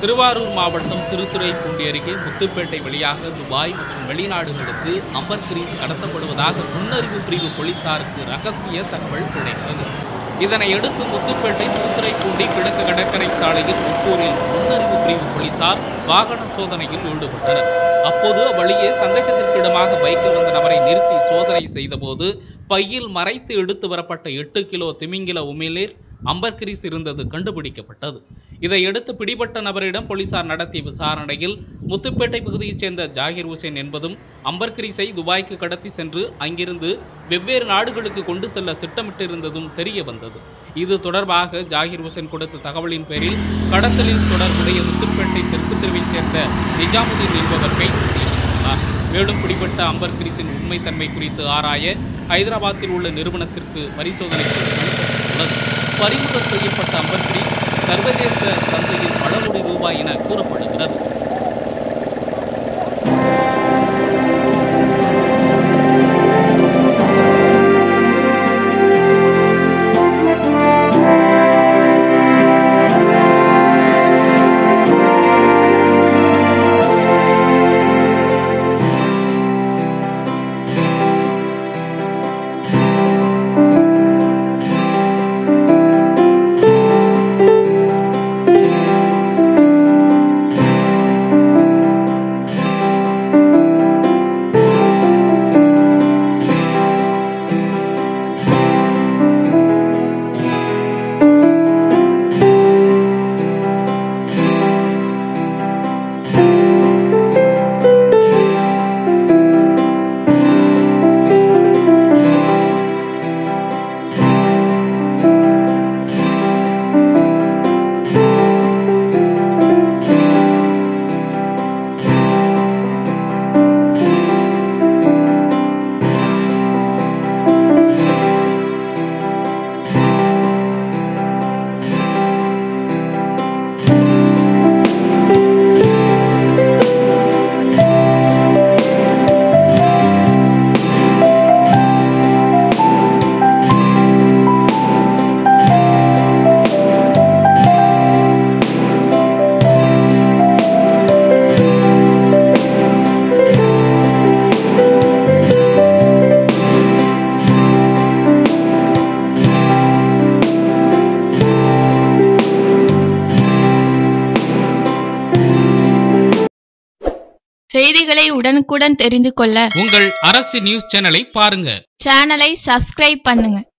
திருவாரூர் மாவட்டம் திருத்துறைப்பூண்டி அருகே முத்துப்பேட்டை வழியாக துபாய் மற்றும் வெளிநாடுகளுக்கு அம்பர் கிரீஸ் கடத்தப்படுவதாக நுண்ணறிவு பிரிவு போலீசாருக்கு ரகசிய தகவல் கிடைத்தது இதனையடுத்து முத்துப்பேட்டை திருத்துறைப்பூண்டி கிழக்கு கடற்கரை சாலையில் முக்கூரில் நுண்ணறிவு பிரிவு போலீசார் வாகன சோதனையில் ஈடுபட்டனர் அப்போது அவ்வழியே சந்தேகத்திற்கிடமாக பைக்கில் வந்த நபரை நிறுத்தி சோதனை செய்தபோது பையில் மறைத்து எடுத்து வரப்பட்ட எட்டு கிலோ திமிங்கில உமிழ்நீர் அம்பர்கிரிஸ் இருந்தது கண்டுபிடிக்கப்பட்டது இதையடுத்து பிடிபட்ட நபரிடம் போலீசார் நடத்திய விசாரணையில் முத்துப்பேட்டை பகுதியைச் சேர்ந்த ஜாகிர் ஹுசேன் என்பதும் அம்பர்கிரிஸை துபாய்க்கு கடத்தி சென்று அங்கிருந்து வெவ்வேறு நாடுகளுக்கு கொண்டு செல்ல திட்டமிட்டிருந்ததும் தெரிய வந்தது இது தொடர்பாக ஜாகிர் ஹுசேன் கொடுத்த தகவலின் பேரில் கடத்தலில் தொடர்புடைய முத்துப்பேட்டை தெற்கு தெருவைச் சேர்ந்த நிஜாமுதீன் என்பவர் கைது செய்யப்பட்டுள்ளார் மேலும் பிடிபட்ட அம்பர் கிரிஸின் உண்மைத்தன்மை குறித்து ஆராய ஹைதராபாத்தில் உள்ள நிறுவனத்திற்கு பரிசோதனைக்கு அனுப்பப்பட்டுள்ளது பறிமுதல் செய்யப்பட்ட அம்பர் கிரீஸ் சர்வதேச சந்தையில் பல கோடி ரூபாய் என கூறப்படுகிறது செய்திகளை உடனுக்குடன் தெரிந்து கொள்ள உங்கள் அரசு நியூஸ் சேனலை பாருங்க சேனலை சப்ஸ்கிரைப் பண்ணுங்க